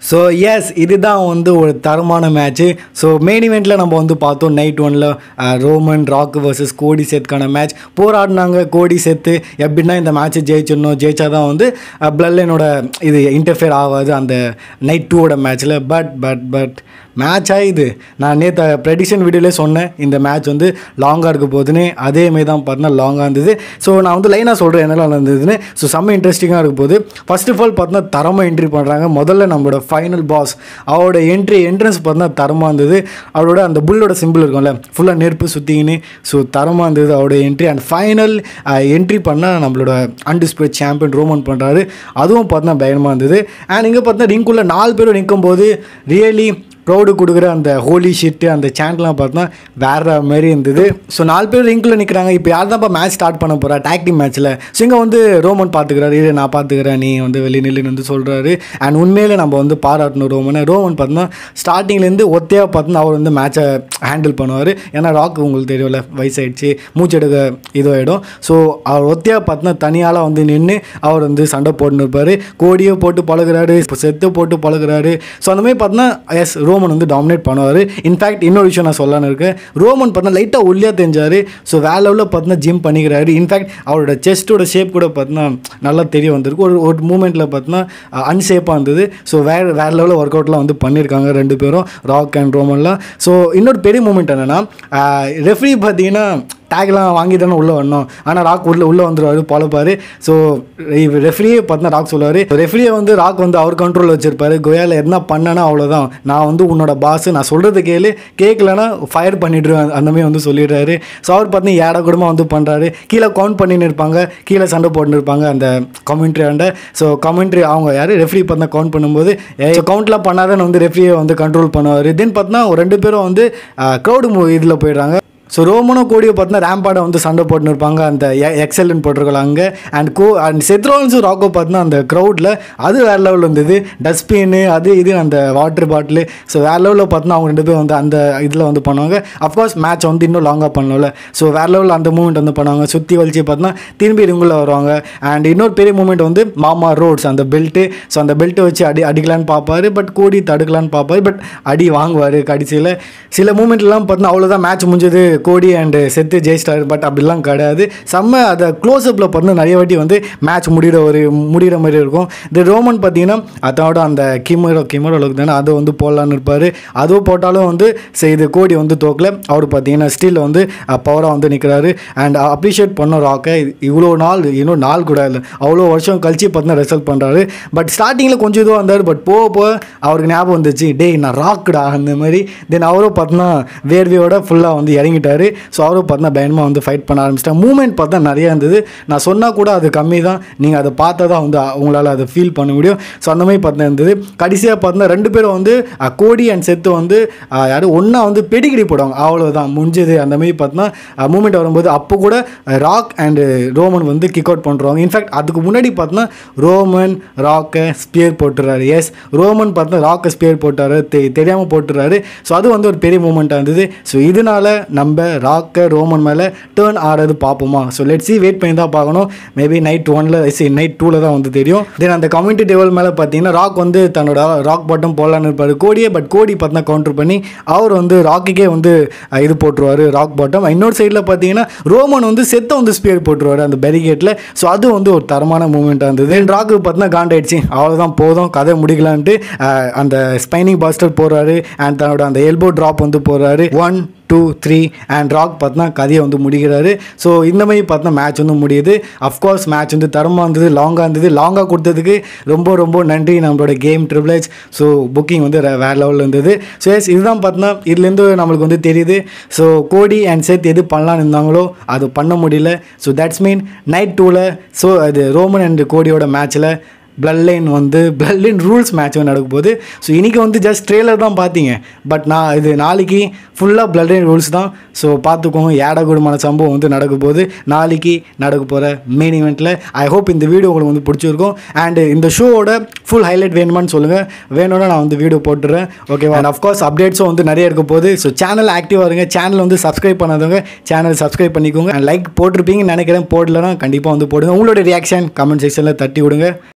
so S இதுதான் வந்து ஒரு தரமான மேட்ச்சு ஸோ மெயின் இவெண்ட்டில் நம்ம வந்து பார்த்தோம் நைட் ஒனில் ரோமன் ராக் வர்சஸ் கோடி சேத்துக்கான மேட்ச் போராடினாங்க கோடி சேத்து எப்படின்னா இந்த மேட்ச்சை ஜெயிச்சிடணும் ஜெயிச்சா தான் வந்து பிளட்லைனோட இது இன்டர்ஃபியர் ஆகாது அந்த நைட் டூவோட மேட்ச்சில் பட் பட் பட் மேட்சாக இது நான் நேற்று ப்ரெடிஷன் வீடியோலேயே சொன்னேன் இந்த மேட்ச் வந்து லாங்காக இருக்க போகுதுன்னு அதேமாரி தான் பார்த்தீங்கன்னா லாங்காக இருந்தது ஸோ நான் வந்து லைனாக சொல்கிறேன் என்னெல்லாம் இருந்ததுன்னு ஸோ செம்ம இன்ட்ரெஸ்டிங்காக இருக்க போகுது ஃபர்ஸ்ட் ஆஃப் ஆல் பார்த்தீங்கன்னா தரமாக என்ட்ரி பண்ணுறாங்க முதல்ல நம்மளோட ஃபைனல் பாஸ் அவரோட என்ட்ரி என்ட்ரன்ஸ் பார்த்தீங்கன்னா தரமாக இருந்தது அவரோட அந்த புல்லோட சிம்பிள் இருக்கும்ல ஃபுல்லாக நெருப்பு சுற்றிக்கின்னு ஸோ தரமாக இருந்தது அவரோட என்ட்ரி அண்ட் ஃபைனல் என்ட்ரி பண்ணால் நம்மளோட அன்டிஸ்பிளேட் சாம்பியன் ரோமன் பண்ணுறாரு அதுவும் பார்த்தீங்கன்னா பயங்கரமாக இருந்தது அண்ட் இங்கே பார்த்தீங்கன்னா ரிங்குள்ளே நாலு பேரும் நிற்கும் போது ரியலி ப்ரௌடு கொடுக்குற அந்த ஹோலி ஷிட்டு அந்த சேண்ட்லாம் பார்த்தா வேற மாதிரி இருந்தது ஸோ நாலு பேர் ரிங்கில் நிற்கிறாங்க இப்போ யார் தான்ப்பா மேட்ச் ஸ்டார்ட் பண்ண போகிறா டேக் டீம் மேட்ச்சில் ஸோ இங்கே வந்து ரோமன் பார்த்துக்கிறாரு இரு நான் பார்த்துக்கிறேன் நீ வந்து வெளியே நில்லுன்னு வந்து சொல்கிறாரு அண்ட் உண்மையிலே நம்ம வந்து பாராட்டணும் ரோமனை ரோமன் பார்த்தோன்னா ஸ்டார்டிங்லேருந்து ஒத்தையாக பார்த்தோன்னா அவர் வந்து மேட்சை ஹேண்டில் பண்ணுவார் ஏன்னா ராக் உங்களுக்கு தெரியும்ல வயசாயிடுச்சு மூச்செடுக்க இதுவாகிடும் ஸோ அவர் ஒத்தையாக பார்த்தோன்னா தனியால் வந்து நின்று அவர் வந்து சண்டை போட்டுன்னு இருப்பார் கோடியை போட்டு பழகுறாரு இப்போ செத்து போட்டு பழகுறாரு ஸோ அந்த மாதிரி பார்த்தோன்னா எஸ் ரோமன் வந்து டாமினேட் பண்ணுவார் இன்ஃபேக்ட் இன்னொரு விஷயம் நான் சொல்லலான்னு இருக்கேன் ரோமன் பார்த்தா லைட்டாக ஒல்லியாக தெரிஞ்சார் ஸோ வேற லெவலில் பார்த்தீங்கன்னா ஜிம் பண்ணிக்கிறாரு இன்ஃபேக்ட் அவரோட செஸ்ட்டோட ஷேப் கூட பார்த்தீங்கன்னா நல்லா தெரிய வந்திருக்கு ஒரு ஒரு மூமெண்ட்டில் பார்த்தீங்கன்னா அன்ஷேப்பாக இருந்தது ஸோ வேறு வேறு லெவலில் ஒர்க் அவுட்லாம் வந்து பண்ணியிருக்காங்க ரெண்டு பேரும் ராக் அண்ட் ரோமன்லாம் ஸோ இன்னொரு பெரிய மூமெண்ட் என்னென்னா ரெஃப்ரி பார்த்தீங்கன்னா டேக்லாம் வாங்கி தானே உள்ளே வரணும் ஆனால் ராக் உள்ளே உள்ளே வந்துடுவார் பொழப்பார் ஸோ ரெஃப்ரியே பார்த்தா ராக் சொல்லுவார் ரெஃப்ரியை வந்து ராக் வந்து அவர் கண்ட்ரோலில் வச்சிருப்பாரு கொயாவில் என்ன பண்ணனா அவ்வளோதான் நான் வந்து உன்னோட பாஸ் நான் சொல்கிறது கேளு கேட்கலன்னா ஃபயர் பண்ணிடுவேன் அந்த மாதிரி வந்து சொல்லிடுறாரு ஸோ அவர் பார்த்து ஏடா கூடமாக வந்து பண்ணுறாரு கீழே கவுண்ட் பண்ணின்னு இருப்பாங்க கீழே சண்டை போட்டுன்னு இருப்பாங்க அந்த கமெண்ட்ரி ஆண்ட ஸோ கமெண்ட்ரி அவங்க யார் ரெஃப்ரி பார்த்தா கவுண்ட் பண்ணும்போது கவுண்ட்லாம் பண்ணாதான் வந்து ரெஃப்ரியை வந்து கண்ட்ரோல் பண்ணுவார் தென் பார்த்தா ஒரு ரெண்டு பேரும் வந்து க்ரௌடு இதில் போயிடுறாங்க ஸோ ரோமனோ கோடியை பார்த்தீங்கன்னா ரேம்பாடை வந்து சண்டை போட்டுன்னு இருப்பாங்க அந்த எக்ஸலன் போட்டிருக்கலாம் அங்கே அண்ட் கோ அண்ட் செத்ரோன்ஸும் ராக்கோ பார்த்தீங்கன்னா அந்த க்ரௌடில் அது வேறு லெவலில் இருந்தது டஸ்ட்பின்னு அது இது அந்த வாட்டர் பாட்டில் ஸோ வேறு லெவலில் பார்த்தீங்கன்னா அவங்க ரெண்டு பேரும் வந்து அந்த இதில் வந்து பண்ணுவாங்க அஃப்கோர்ஸ் மேட்ச் வந்து இன்னும் லாங்காக பண்ணல ஸோ வேறு லெவலில் அந்த மூமெண்ட் வந்து பண்ணுவாங்க சுற்றி வலிச்சு பார்த்தீங்கன்னா திரும்பி ரிங்குள்ள வருவாங்க அண்ட் இன்னொரு பெரிய மூமெண்ட் வந்து மாமா ரோட்ஸ் அந்த பெல்ட்டு ஸோ அந்த பெல்ட்டை வச்சு அடி அடிக்கலான்னு பார்ப்பாரு பட் கோடி தடுக்கலான்னு பார்ப்பாரு பட் அடி வாங்குவார் கடைசியில் சில மூமெண்ட்லாம் பார்த்தீங்கன்னா அவ்வளோதான் மேட்ச் முடிஞ்சது கோடி அண்டு செத்து ஜெயிச்சிட்டாரு பட் அப்படிலாம் கிடையாது செம்ம அதை க்ளோஸ்அப்பில் பார்த்து நிறைய வாட்டி வந்து மேட்ச் முடிகிற ஒரு முடிகிற மாதிரி இருக்கும் இந்த ரோமன் பார்த்தீங்கன்னா அதோட அந்த கிமரோ கிமரோ அளவுக்கு தானே அதை வந்து போடலான்னு இருப்பார் அதுவும் போட்டாலும் வந்து சரி இது கோடி வந்து தோக்கல அவர் பார்த்தீங்கன்னா ஸ்டில் வந்து பவராக வந்து நிற்கிறாரு அண்ட் அப்ரிஷியேட் பண்ண ராக்கை இவ்வளோ நாள் இன்னும் நாள் கூட இல்லை அவ்வளோ வருஷம் கழிச்சு பார்த்தீங்கன்னா ரிசல்ட் பண்ணுறாரு பட் ஸ்டார்டிங்கில் கொஞ்சம் இதுவாக இருந்தார் பட் போக போக அவருக்கு ஞாபகம் வந்துச்சு டேய் நான் ராக்குடா அந்த மாதிரி தென் அவரும் பார்த்தீங்கன்னா வேர்வையோட ஃபுல்லாக வந்து இறங்கிட்டாரு ஸோ அவரும் பார்த்தீங்கன்னா பயணமாக வந்து ஃபைட் பண்ண ஆரம்பிச்சிட்டாங்க மூமெண்ட் பார்த்தா நிறையா இருந்தது நான் சொன்னால் கூட அது கம்மி தான் நீங்கள் அதை பார்த்தா தான் வந்து உங்களால் அதை ஃபீல் பண்ண முடியும் ஸோ அந்த மாதிரி பார்த்தா இருந்தது கடைசியாக பார்த்தா ரெண்டு பேரும் வந்து அஹ், கோடி அண்ட் செத்து வந்து அஹ், யாரும் ஒன்றா வந்து பெடிகிரி போடுவாங்க அவ்வளோதான் முடிஞ்சது அந்த மாதிரி பார்த்தா மூமெண்ட் வரும்போது அப்போ கூட ராக் அண்டு ரோமன் வந்து கிக் அவுட் பண்ணுறாங்க இன்ஃபேக்ட் அதுக்கு முன்னாடி பார்த்தா ரோமன் ராக்கை ஸ்பியர் போட்டுறாரு எஸ் ரோமன் பார்த்தா ராக்கை ஸ்பியர் போட்டாரு தெ தெரியாமல் போட்டுறாரு ஸோ அது வந்து ஒரு பெரிய மூமெண்ட்டாக இருந்தது ஸோ இதனால நம்ம ராக்கை ரோமன் மேலே டேர்ன் ஆடுறது பார்ப்போமா ஸோ லெட்ஸி வெயிட் பண்ணி தான் பார்க்கணும் மேபி நைட் ஒனில் சி நைட் டூவில் தான் வந்து தெரியும் தென் அந்த கம்யூனிட்டி டேபிள் மேலே பார்த்தீங்கன்னா ராக் வந்து தன்னோட ராக் பாட்டம் போடலான்னு இருப்பார் கோடியே பட் கோடி பார்த்தா கவுண்டர் பண்ணி அவர் வந்து ராக்குக்கே வந்து அஹ், இது போட்டுருவார் ராக் பாட்டம் இன்னொரு சைடில் பார்த்தீங்கன்னா ரோமன் வந்து செத்த வந்து ஸ்பியர் போட்டுருவார் அந்த பேரிகேட்டில் ஸோ அது வந்து ஒரு தரமான மூமெண்ட்டாக இருந்தது தென் ராக்கு பார்த்தீங்கன்னா காண்டாயிடுச்சு அவ்வளோதான் போதும் கதை முடிக்கலான்ட்டு அஹ், அந்த ஸ்பைனிங் பாஸ்டர் போடுறாரு அண்ட் தன்னோட அந்த எல்போ ட்ராப் வந்து போடுறாரு one two three and Rock பார்த்தா கதையை வந்து முடிக்கிறாரு ஸோ இந்த மாதிரி பார்த்தா மேட்ச் வந்து முடியுது அஃப்கோர்ஸ் மேட்ச் வந்து தரமாக இருந்தது லாங்காக இருந்தது லாங்காக கொடுத்ததுக்கு ரொம்ப ரொம்ப நன்றி நம்மளோட கேம் ட்ரிபிளேஜ் ஸோ புக்கிங் வந்து வே- வேற லெவலில் இருந்தது ஸோ எஸ் இதுதான் பார்த்தோன்னா இதுலேருந்து நம்மளுக்கு வந்து தெரியுது ஸோ கோடி அண்ட் சேர்த்து எது பண்ணலான்னு இருந்தாங்களோ அது பண்ண முடியல ஸோ தட்ஸ் மீன் நைட் டூவில் ஸோ அது ரோமன் அண்ட் கோடியோட மேட்ச்சில் பிளட் லைன் வந்து பிளட் லைன் ரூல்ஸ் மேட்ச் வந்து நடக்க போகுது ஸோ இன்றைக்கி வந்து ஜஸ்ட் ட்ரெய்லர் தான் பார்த்தீங்க பட் நான் இது நாளைக்கு ஃபுல்லாக பிளட் லைன் ரூல்ஸ் தான் ஸோ பார்த்துக்கோங்க ஏடகுடமான சம்பவம் வந்து நடக்க போகுது நாளைக்கு நடக்க போகிற மெயின் இவெண்ட்டில் ஐ ஹோப் இந்த வீடியோ உங்களுக்கு வந்து பிடிச்சிருக்கும் அண்ட் இந்த ஷோவோட ஃபுல் ஹைலைட் வேணுமான்னு சொல்லுங்கள் வேணும்னா நான் வந்து வீடியோ போட்டுறேன் ஓகேவா அண்ட் அஃப்கோர்ஸ் அப்டேட்ஸும் வந்து நிறைய இருக்க போகுது ஸோ சேனல் ஆக்டிவாக இருங்க சேனல் வந்து சப்ஸ்கிரைப் பண்ணாதவங்க சேனல் சப்ஸ்கிரைப் பண்ணிக்கோங்க அண்ட் லைக் போட்டிருப்பீங்கன்னு நினைக்கிறேன் போடலன்னா கண்டிப்பாக வந்து போடுங்க உங்களோட ரியாக்ஷன் கமெண்ட் செக்ஷனில் தட்டி விடுங்க